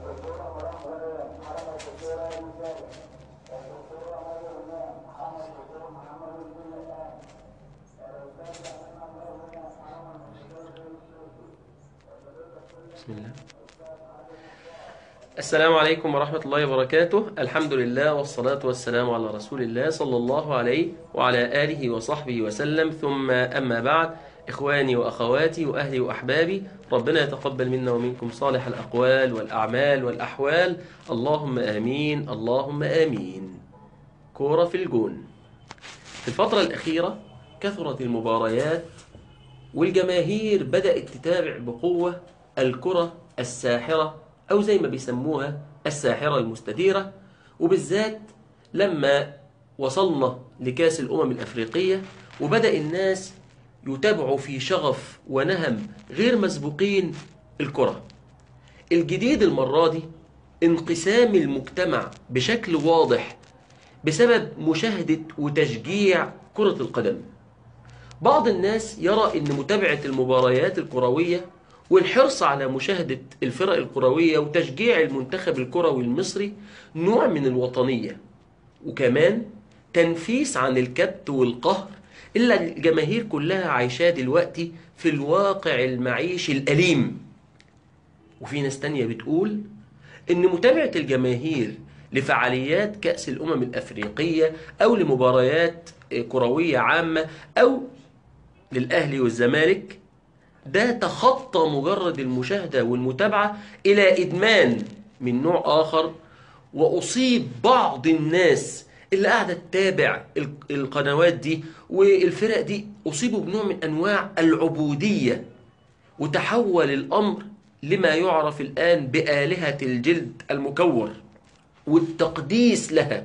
بسم الله السلام عليكم ورحمة الله وبركاته الحمد لله والصلاة والسلام على رسول الله صلى الله عليه وعلى آله وصحبه وسلم ثم أما بعد إخواني وأخواتي وأهلي وأحبابي ربنا يتقبل منا ومنكم صالح الأقوال والأعمال والأحوال اللهم آمين اللهم آمين كورة في الجون في الفترة الأخيرة كثرت المباريات والجماهير بدأت تتابع بقوة الكرة الساحرة أو زي ما بيسموها الساحرة المستديرة وبالذات لما وصلنا لكاس الأمم الأفريقية وبدأ الناس يتابعوا في شغف ونهم غير مسبوقين الكرة الجديد المرة دي انقسام المجتمع بشكل واضح بسبب مشاهدة وتشجيع كرة القدم بعض الناس يرى أن متابعة المباريات الكروية والحرص على مشاهدة الفرق الكروية وتشجيع المنتخب الكروي المصري نوع من الوطنية وكمان تنفيس عن الكبت والقهر إلا الجماهير كلها عايشاه دلوقتي في الواقع المعيشي الأليم وفي ناس تانية بتقول إن متابعة الجماهير لفعاليات كأس الأمم الأفريقية أو لمباريات كروية عامة أو للأهلي والزمالك ده تخطى مجرد المشاهدة والمتابعة إلى إدمان من نوع آخر وأصيب بعض الناس اللي قاعدة تتابع القنوات دي والفرق دي أصيبوا بنوع من أنواع العبودية وتحول الأمر لما يعرف الآن بآلهة الجلد المكور والتقديس لها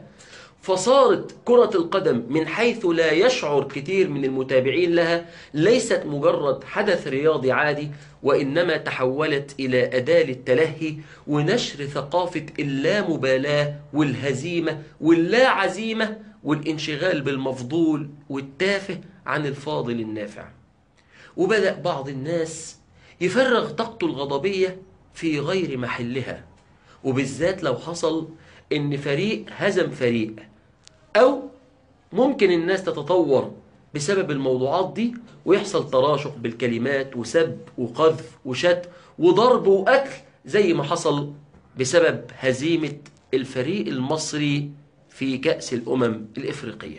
فصارت كرة القدم من حيث لا يشعر كثير من المتابعين لها ليست مجرد حدث رياضي عادي وإنما تحولت إلى أداة للتلهي ونشر ثقافة اللامبالاة والهزيمة واللا عزيمة والانشغال بالمفضول والتافه عن الفاضل النافع وبدأ بعض الناس يفرغ طاقته الغضبية في غير محلها وبالذات لو حصل إن فريق هزم فريق أو ممكن الناس تتطور بسبب الموضوعات دي ويحصل تراشق بالكلمات وسب وقذف وشتم وضرب وقتل زي ما حصل بسبب هزيمة الفريق المصري في كأس الأمم الإفريقية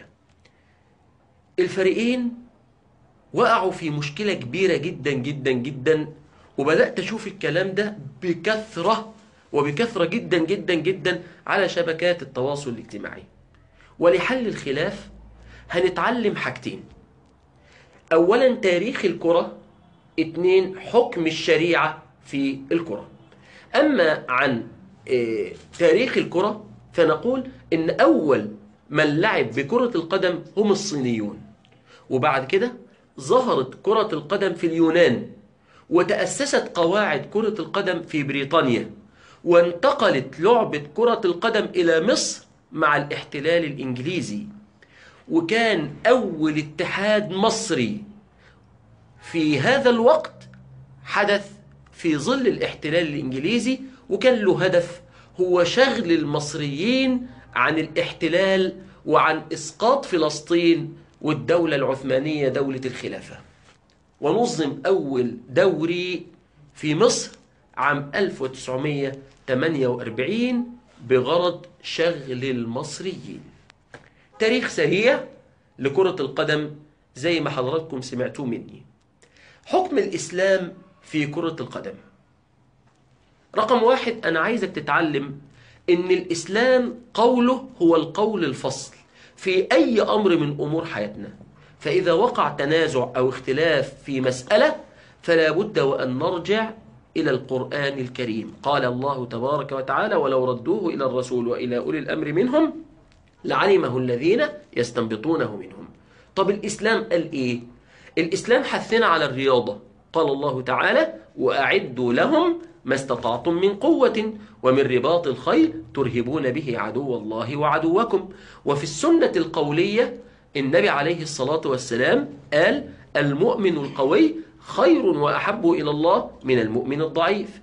الفريقين وقعوا في مشكلة كبيرة جدا جدا جدا وبدأت أشوف الكلام ده بكثرة وبكثرة جدا جدا جدا على شبكات التواصل الاجتماعي ولحل الخلاف هنتعلم حاجتين أولا تاريخ الكرة اتنين حكم الشريعة في الكرة أما عن اه تاريخ الكرة فنقول إن أول من لعب بكرة القدم هم الصينيون وبعد كده ظهرت كرة القدم في اليونان وتأسست قواعد كرة القدم في بريطانيا وانتقلت لعبة كرة القدم إلى مصر مع الاحتلال الإنجليزي وكان أول اتحاد مصري في هذا الوقت حدث في ظل الاحتلال الإنجليزي وكان له هدف هو شغل المصريين عن الاحتلال وعن إسقاط فلسطين والدولة العثمانية دولة الخلافة ونظم أول دوري في مصر عام 1948 بغرض شغل المصريين تاريخ سريع لكرة القدم زي ما حضراتكم سمعتوه مني حكم الإسلام في كرة القدم رقم واحد أنا عايزك تتعلم إن الإسلام قوله هو القول الفصل في أي أمر من أمور حياتنا فإذا وقع تنازع أو اختلاف في مسألة فلا بد وأن نرجع إلى القرآن الكريم قال الله تبارك وتعالى ولو ردوه إلى الرسول وإلى أولي الأمر منهم لعلمه الذين يستنبطونه منهم طب الإسلام قال إيه؟ الإسلام حثنا على الرياضة قال الله تعالى وأعدوا لهم ما استطعتم من قوة ومن رباط الخيل ترهبون به عدو الله وعدوكم وفي السنة القولية النبي عليه الصلاة والسلام قال المؤمن القوي خير وأحب إلى الله من المؤمن الضعيف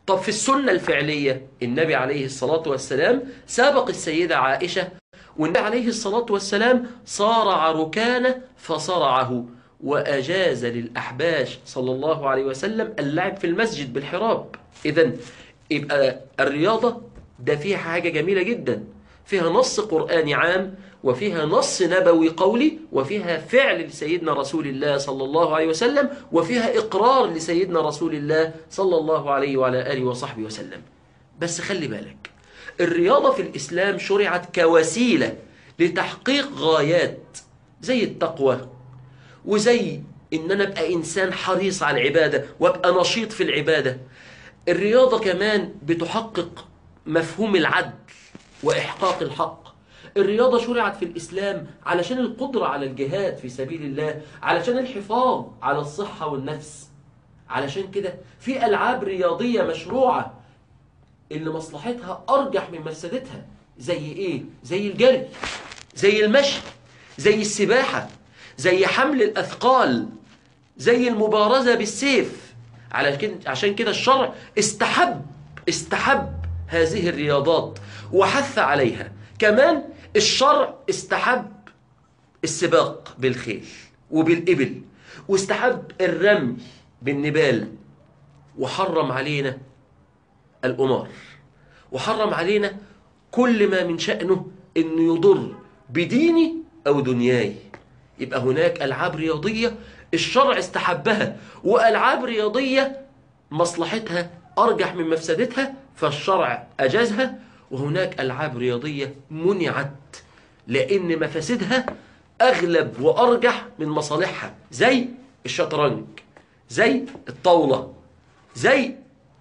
طب في السنة الفعلية النبي عليه الصلاة والسلام سابق السيدة عائشة والنبي عليه الصلاة والسلام صارع ركانه فصرعه وأجاز للأحباش صلى الله عليه وسلم اللعب في المسجد بالحراب إذا يبقى الرياضة ده فيها حاجة جميلة جدا فيها نص قرآني عام وفيها نص نبوي قولي وفيها فعل لسيدنا رسول الله صلى الله عليه وسلم وفيها إقرار لسيدنا رسول الله صلى الله عليه وعلى آله وصحبه وسلم بس خلي بالك الرياضة في الإسلام شرعت كوسيلة لتحقيق غايات زي التقوى وزي إن أنا أبقى إنسان حريص على العبادة وأبقى نشيط في العبادة الرياضة كمان بتحقق مفهوم العدل وإحقاق الحق الرياضة شرعت في الإسلام علشان القدرة على الجهاد في سبيل الله علشان الحفاظ على الصحة والنفس علشان كده في ألعاب رياضية مشروعة اللي مصلحتها أرجح من مفسدتها زي إيه؟ زي الجري زي المشي زي السباحة زي حمل الأثقال زي المبارزة بالسيف على كده عشان كده الشرع استحب استحب هذه الرياضات وحث عليها كمان الشرع استحب السباق بالخيل وبالإبل واستحب الرمي بالنبال وحرم علينا الأمار وحرم علينا كل ما من شأنه أنه يضر بديني أو دنياي يبقى هناك ألعاب رياضية الشرع استحبها وألعاب رياضية مصلحتها أرجح من مفسدتها فالشرع أجازها وهناك ألعاب رياضية منعت لأن مفاسدها أغلب وأرجح من مصالحها زي الشطرنج زي الطاولة زي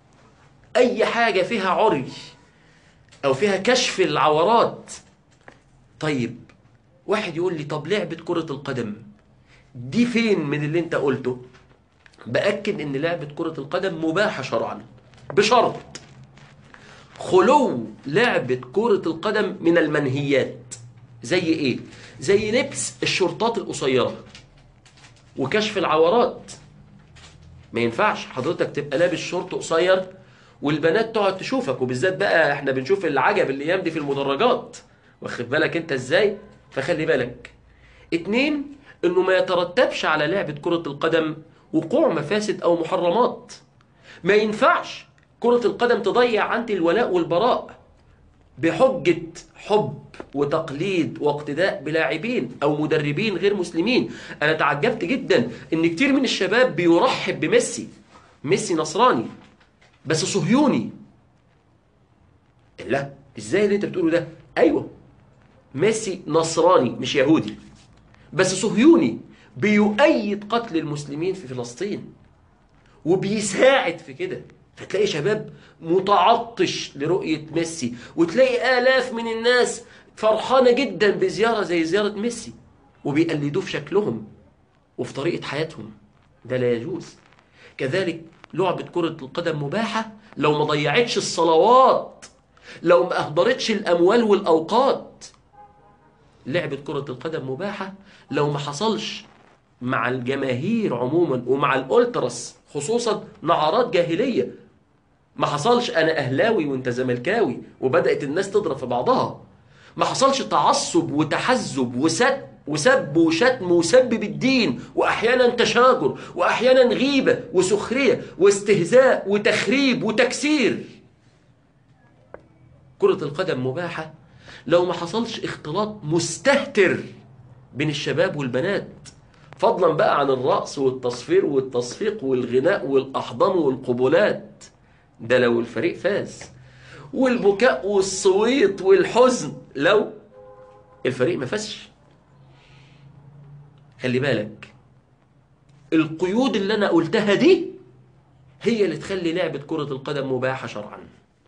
أي حاجة فيها عري أو فيها كشف العورات طيب واحد يقول لي طب لعبة كرة القدم دي فين من اللي انت قلته بأكد ان لعبة كرة القدم مباحة شرعا بشرط خلو لعبة كرة القدم من المنهيات زي ايه زي لبس الشرطات القصيرة وكشف العورات ما ينفعش حضرتك تبقى لابس شورت قصير والبنات تقعد تشوفك وبالذات بقى احنا بنشوف العجب الايام دي في المدرجات واخد بالك انت ازاي فخلي بالك اتنين انه ما يترتبش على لعبة كرة القدم وقوع مفاسد او محرمات ما ينفعش كرة القدم تضيع عندي الولاء والبراء بحجة حب وتقليد واقتداء بلاعبين او مدربين غير مسلمين انا تعجبت جدا ان كتير من الشباب بيرحب بميسي ميسي نصراني بس صهيوني لا ازاي اللي انت بتقوله ده ايوه ميسي نصراني مش يهودي بس صهيوني بيؤيد قتل المسلمين في فلسطين وبيساعد في كده فتلاقي شباب متعطش لرؤية ميسي وتلاقي آلاف من الناس فرحانة جدا بزيارة زي زيارة ميسي وبيقلدوه في شكلهم وفي طريقة حياتهم ده لا يجوز كذلك لعبة كرة القدم مباحة لو ما ضيعتش الصلوات لو ما أهدرتش الأموال والأوقات لعبة كرة القدم مباحة لو ما حصلش مع الجماهير عموما ومع الأولترس خصوصا نعرات جاهلية ما حصلش أنا أهلاوي وأنت زملكاوي وبدأت الناس تضرب في بعضها ما حصلش تعصب وتحزب وسب وسب وشتم وسب بالدين وأحيانا تشاجر وأحيانا غيبة وسخرية واستهزاء وتخريب وتكسير كرة القدم مباحة لو ما حصلش اختلاط مستهتر بين الشباب والبنات فضلا بقى عن الرقص والتصفير والتصفيق والغناء والأحضان والقبلات ده لو الفريق فاز والبكاء والصويت والحزن لو الفريق ما فازش خلي بالك القيود اللي انا قلتها دي هي اللي تخلي لعبة كرة القدم مباحة شرعا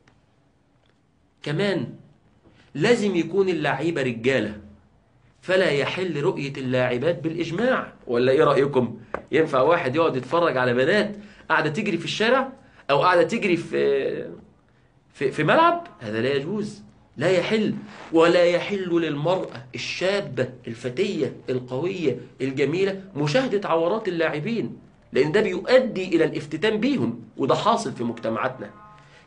كمان لازم يكون اللعيبة رجالة فلا يحل رؤية اللاعبات بالإجماع ولا إيه رأيكم؟ ينفع واحد يقعد يتفرج على بنات قاعدة تجري في الشارع أو قاعدة تجري في في, في ملعب هذا لا يجوز لا يحل ولا يحل للمرأة الشابة الفتية القوية الجميلة مشاهدة عورات اللاعبين لأن ده بيؤدي إلى الافتتان بيهم وده حاصل في مجتمعاتنا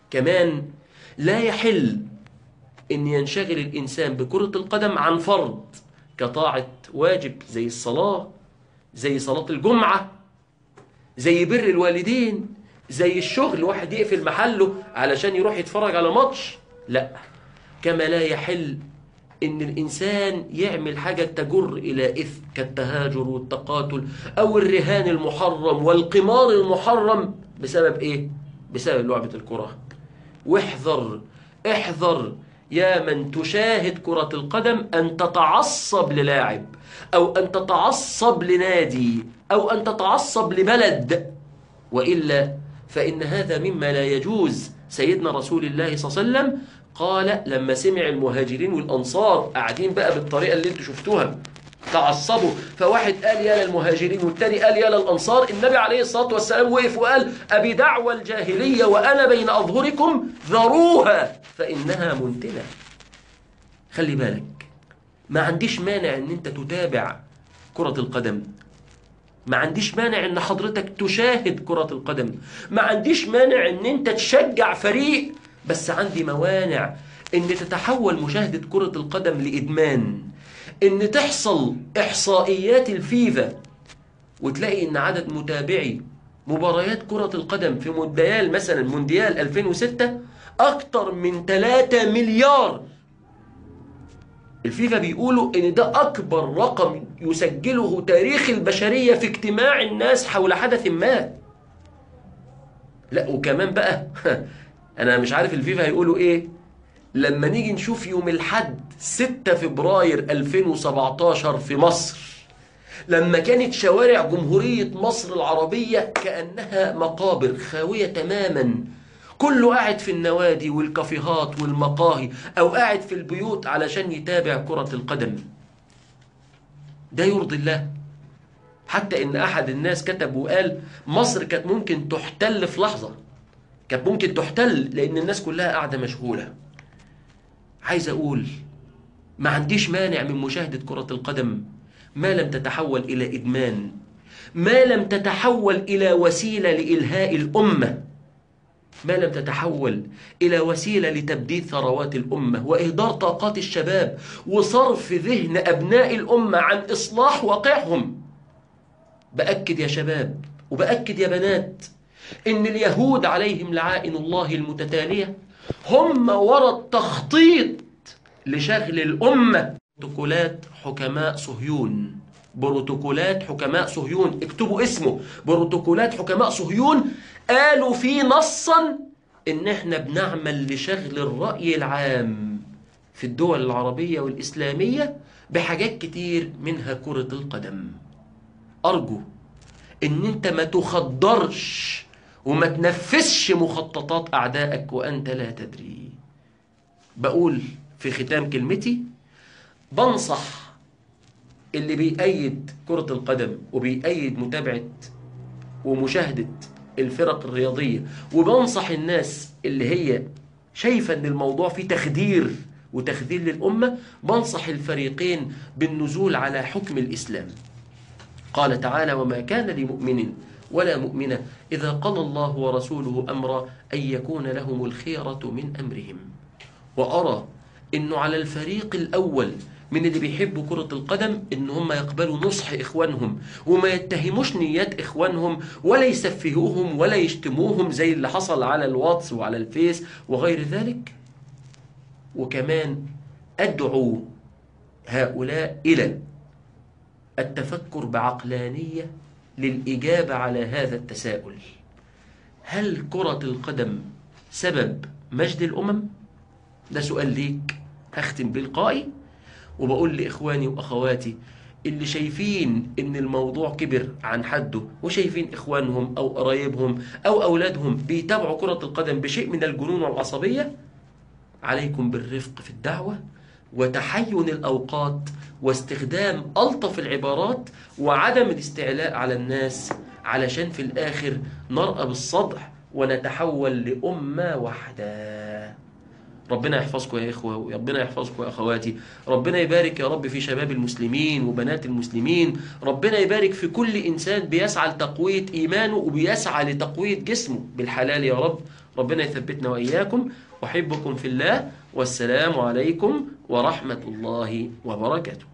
كمان لا يحل أن ينشغل الإنسان بكرة القدم عن فرض كطاعة واجب زي الصلاة زي صلاة الجمعة زي بر الوالدين زي الشغل واحد يقفل محله علشان يروح يتفرج على ماتش لا كما لا يحل ان الانسان يعمل حاجة تجر الى اثم كالتهاجر والتقاتل او الرهان المحرم والقمار المحرم بسبب ايه بسبب لعبة الكرة واحذر احذر يا من تشاهد كرة القدم أن تتعصب للاعب أو أن تتعصب لنادي أو أن تتعصب لبلد وإلا فإن هذا مما لا يجوز سيدنا رسول الله صلى الله عليه وسلم قال لما سمع المهاجرين والأنصار قاعدين بقى بالطريقة اللي انتوا شفتوها تعصبوا فواحد قال يا للمهاجرين والتاني قال يا للأنصار النبي عليه الصلاة والسلام وقف وقال أبي دعوى الجاهلية وأنا بين أظهركم ذروها فإنها منتنة خلي بالك ما عنديش مانع ان انت تتابع كرة القدم ما عنديش مانع ان حضرتك تشاهد كرة القدم ما عنديش مانع ان انت تشجع فريق بس عندي موانع ان تتحول مشاهدة كرة القدم لإدمان ان تحصل احصائيات الفيفا وتلاقي ان عدد متابعي مباريات كرة القدم في مونديال مثلا مونديال 2006 اكتر من 3 مليار الفيفا بيقولوا ان ده اكبر رقم يسجله تاريخ البشرية في اجتماع الناس حول حدث ما لا وكمان بقى انا مش عارف الفيفا هيقولوا ايه لما نيجي نشوف يوم الحد 6 فبراير 2017 في مصر لما كانت شوارع جمهورية مصر العربية كأنها مقابر خاوية تماما كله قاعد في النوادي والكافيهات والمقاهي أو قاعد في البيوت علشان يتابع كرة القدم ده يرضي الله حتى إن أحد الناس كتب وقال مصر كانت ممكن تحتل في لحظة كانت ممكن تحتل لأن الناس كلها قاعدة مشغولة عايز أقول ما عنديش مانع من مشاهدة كرة القدم ما لم تتحول إلى إدمان ما لم تتحول إلى وسيلة لإلهاء الأمة ما لم تتحول إلى وسيلة لتبديد ثروات الأمة وإهدار طاقات الشباب وصرف ذهن أبناء الأمة عن إصلاح واقعهم بأكد يا شباب وبأكد يا بنات إن اليهود عليهم لعائن الله المتتالية هم وراء التخطيط لشغل الأمة بروتوكولات حكماء صهيون بروتوكولات حكماء صهيون اكتبوا اسمه بروتوكولات حكماء صهيون قالوا فيه نصا ان احنا بنعمل لشغل الرأي العام في الدول العربية والإسلامية بحاجات كتير منها كرة القدم أرجو ان انت ما تخدرش وما تنفذش مخططات أعدائك وأنت لا تدري بقول في ختام كلمتي بنصح اللي بيأيد كرة القدم وبيأيد متابعة ومشاهدة الفرق الرياضية وبنصح الناس اللي هي شايفة ان الموضوع فيه تخدير وتخذيل للأمة بنصح الفريقين بالنزول على حكم الإسلام قال تعالى وما كان لمؤمن ولا مؤمنة إذا قضى الله ورسوله أمرا أن يكون لهم الخيرة من أمرهم وأرى أنه على الفريق الأول من اللي بيحبوا كرة القدم ان هم يقبلوا نصح اخوانهم وما يتهموش نيات اخوانهم ولا يسفهوهم ولا يشتموهم زي اللي حصل على الواتس وعلى الفيس وغير ذلك وكمان ادعو هؤلاء الى التفكر بعقلانية للإجابة على هذا التساؤل هل كرة القدم سبب مجد الأمم؟ ده سؤال ليك هختم بلقائي وبقول لإخواني وأخواتي اللي شايفين إن الموضوع كبر عن حده وشايفين إخوانهم أو قرايبهم أو أولادهم بيتابعوا كرة القدم بشيء من الجنون والعصبية عليكم بالرفق في الدعوة وتحين الأوقات واستخدام ألطف العبارات وعدم الاستعلاء على الناس علشان في الآخر نرأى بالصدع ونتحول لأمة واحدة ربنا يحفظكم يا إخوة وربنا يحفظكم يا أخواتي ربنا يبارك يا رب في شباب المسلمين وبنات المسلمين ربنا يبارك في كل إنسان بيسعى لتقوية إيمانه وبيسعى لتقوية جسمه بالحلال يا رب ربنا يثبتنا وإياكم أحبكم في الله والسلام عليكم ورحمة الله وبركاته